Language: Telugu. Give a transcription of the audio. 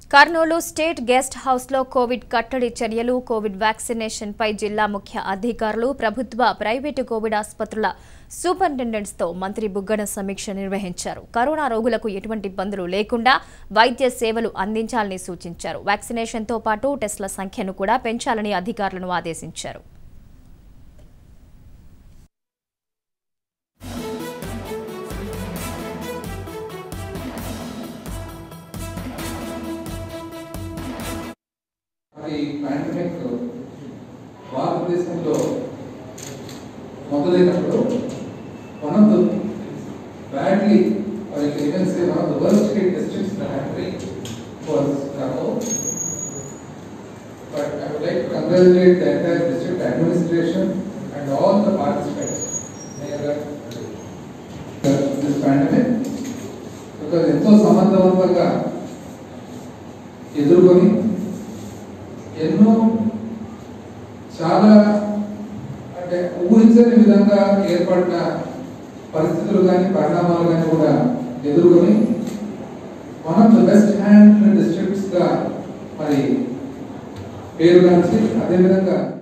కర్నూలు స్టేట్ గెస్ట్ హౌస్లో కోవిడ్ కట్టడి చర్యలు కోవిడ్ వ్యాక్సినేషన్ పై జిల్లా ముఖ్య అధికారులు ప్రభుత్వ ప్రైవేటు కోవిడ్ ఆసుపత్రుల సూపరింటెండెంట్స్తో మంత్రి బుగ్గన సమీక్ష నిర్వహించారు కరోనా రోగులకు ఎటువంటి ఇబ్బందులు లేకుండా వైద్య సేవలు అందించాలని సూచించారు వ్యాక్సినేషన్తో పాటు టెస్టుల సంఖ్యను కూడా పెంచాలని అధికారులను ఆదేశించారు మరి పాండమిక్ భారతదేశంలో మొదలైనప్పుడు one of the badly or you can even say one of the worst hit districts in the country was Kannur. But I would like to congratulate the entire district administration and all the participants in this pandemic because ఎంతో సమర్థవంతంగా ఎదుర్కొని ఎన్నో చాలా అంటే ఊహించని విధంగా ఏర్పడిన పరిస్థితులు కానీ పరిణామాలు కానీ కూడా ఎదుర్కొని one of the best hand districts గా మరి పేరుగాంచి అదేవిధంగా